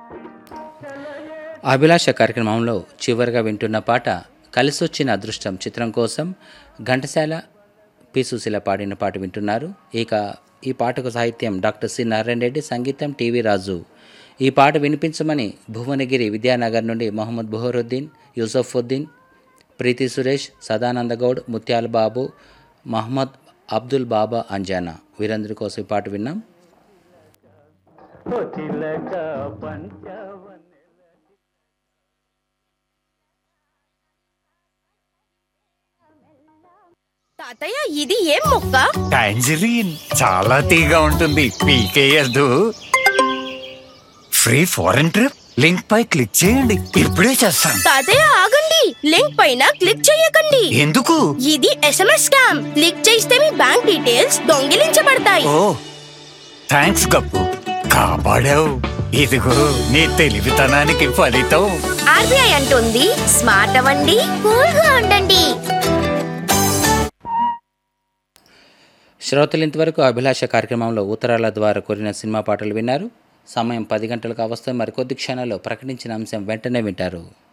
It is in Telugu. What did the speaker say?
అభిలాష కార్యక్రమంలో చివరిగా వింటున్న పాట కలిసొచ్చిన అదృష్టం చిత్రం కోసం ఘంటసాల పి సుశీల పాడిన పాట వింటున్నారు ఇక ఈ పాటకు సాహిత్యం డాక్టర్ సి నారాయణ రెడ్డి సంగీతం టీవీ రాజు ఈ పాట వినిపించమని భువనగిరి విద్యానగర్ నుండి మొహమ్మద్ బుహరుద్దీన్ యూసఫుద్దీన్ ప్రీతి సురేష్ సదానంద గౌడ్ ముత్యాల బాబు మహమ్మద్ అబ్దుల్ బాబా అంజానా వీరందరి కోసం ఈ పాట విన్నాం తాతయ్య ఇది ఏం మొక్క టాంజరీన్ చాలా తీగా ఉంటుంది పీకేయద్దు ఫ్రీ ఫారెన్ ట్రిప్ లింక్ పై క్లిక్ చేయండి ఇప్పుడే చేస్తాను తాతయ్య ఆగండి లింక్ పైన క్లిక్ చేయకండి ఎందుకు ఇది ఎస్ఎంఎస్ స్కామ్ క్లిక్ చేస్తే మీ బ్యాంక్ డీటెయిల్స్ దొంగిలించబడతాయి ఓ థ్యాంక్స్ గప్పు కాపాడావు ఇదిగో నీ తెలివితనానికి ఫలితం ఆర్బీఐ అంటుంది స్మార్ట్ అవ్వండి కూల్ గా ఉండండి శ్రోతలు ఇంతవరకు అభిలాష కార్యక్రమంలో ఉత్తరాల ద్వారా కోరిన సినిమా పాటలు విన్నారు సమయం పది గంటలకు అవస్థ మరికొద్ది క్షణాల్లో ప్రకటించిన అంశం వెంటనే వింటారు